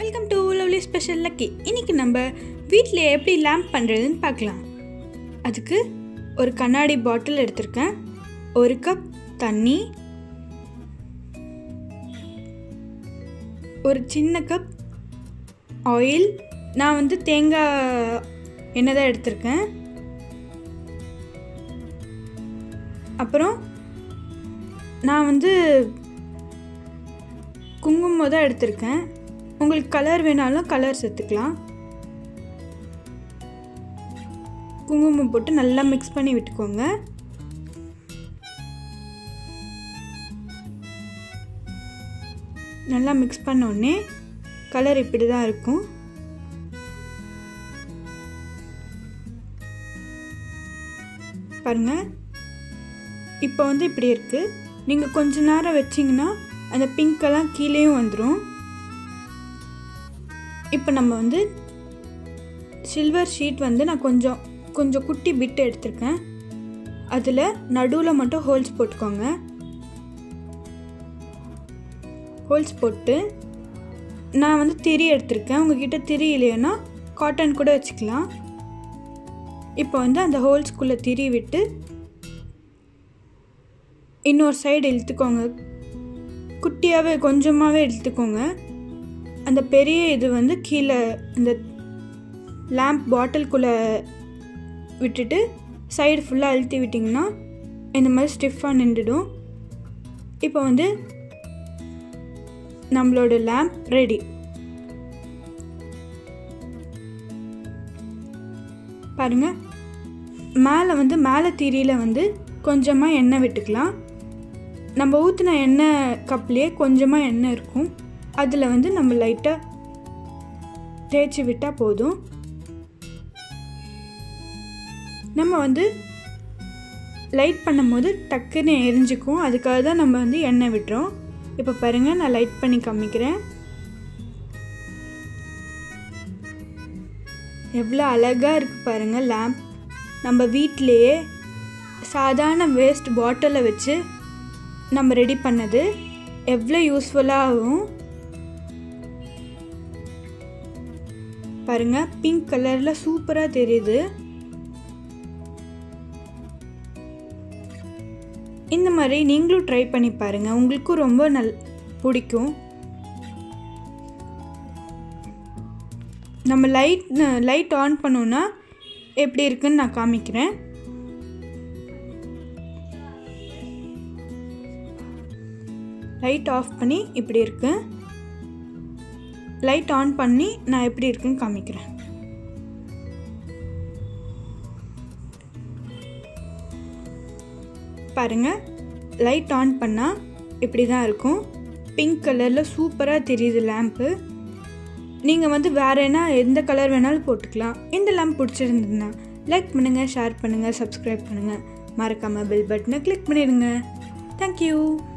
welcome to lovely special lucky இன்னைக்கு நம்ம வீட்டில் எப்படி லேம்ப் பண்ணுறதுன்னு பார்க்கலாம் அதுக்கு ஒரு கண்ணாடி பாட்டில் எடுத்திருக்கேன் ஒரு கப் தண்ணி ஒரு சின்ன கப் ஆயில் நான் வந்து தேங்காய் எண்ணெய் தான் எடுத்திருக்கேன் அப்புறம் நான் வந்து குங்குமம் தான் எடுத்திருக்கேன் உங்களுக்கு கலர் வேணாலும் கலர் சேர்த்துக்கலாம் குங்குமம் போட்டு நல்லா மிக்ஸ் பண்ணி விட்டுக்கோங்க நல்லா மிக்ஸ் பண்ண உடனே கலர் இப்படி தான் இருக்கும் பாருங்க இப்போ வந்து இப்படி இருக்குது நீங்கள் கொஞ்ச நேரம் வச்சிங்கன்னா அந்த பிங்க்கெல்லாம் கீழேயும் வந்துடும் இப்போ நம்ம வந்து சில்வர் ஷீட் வந்து நான் கொஞ்சம் கொஞ்சம் குட்டி பிட்டு எடுத்திருக்கேன் அதில் நடுவில் மட்டும் ஹோல்ஸ் போட்டுக்கோங்க ஹோல்ஸ் போட்டு நான் வந்து திரி எடுத்திருக்கேன் உங்ககிட்ட திரி இல்லைன்னா காட்டன் கூட வச்சுக்கலாம் இப்போ வந்து அந்த ஹோல்ஸ்குள்ளே திரி விட்டு இன்னொரு சைடு இழுத்துக்கோங்க குட்டியாகவே கொஞ்சமாகவே இழுத்துக்கோங்க அந்த பெரிய இது வந்து கீழே இந்த லேம்ப் பாட்டில்குள்ளே விட்டுட்டு சைடு ஃபுல்லாக அழுத்தி விட்டிங்கன்னா இந்த மாதிரி ஸ்டிஃபாக நின்றுடும் இப்போ வந்து நம்மளோட லேம்ப் ரெடி பாருங்க மேலே வந்து மேலே தீரியில் வந்து கொஞ்சமாக எண்ணெய் விட்டுக்கலாம் நம்ம ஊற்றின எண்ணெய் கப்லேயே கொஞ்சமாக எண்ணெய் இருக்கும் அதில் வந்து நம்ம லைட்டாக தேய்ச்சி விட்டால் போதும் நம்ம வந்து லைட் பண்ணும்போது டக்குன்னு எரிஞ்சுக்கும் அதுக்காக தான் நம்ம வந்து எண்ணெய் விட்டுறோம் இப்போ பாருங்கள் நான் லைட் பண்ணி காமிக்கிறேன் எவ்வளோ அழகாக இருக்குது பாருங்கள் லேம்ப் நம்ம வீட்டிலையே சாதாரண வேஸ்ட் பாட்டிலை வச்சு நம்ம ரெடி பண்ணது எவ்வளோ யூஸ்ஃபுல்லாகவும் பாருங்க பிங்க் கலரில் சூப்பராக தெரியுது இந்த மாதிரி நீங்களும் ட்ரை பண்ணி பாருங்கள் உங்களுக்கும் ரொம்ப நல் பிடிக்கும் நம்ம லைட் லைட் ஆன் பண்ணோன்னா எப்படி இருக்குன்னு நான் காமிக்கிறேன் லைட் ஆஃப் பண்ணி இப்படி இருக்கு லைட் ஆன் பண்ணி நான் எப்படி இருக்குன்னு காமிக்கிறேன் பாருங்க லைட் ஆன் பண்ணால் இப்படி தான் இருக்கும் பிங்க் கலரில் சூப்பராக தெரியுது லேம்ப்பு நீங்கள் வந்து வேறு என்ன எந்த கலர் வேணாலும் போட்டுக்கலாம் இந்த லேம்ப் பிடிச்சிருந்ததுன்னா லைக் பண்ணுங்கள் ஷேர் பண்ணுங்கள் சப்ஸ்கிரைப் பண்ணுங்கள் மறக்காமல் பெல் பட்டனை கிளிக் பண்ணிடுங்க தேங்க்யூ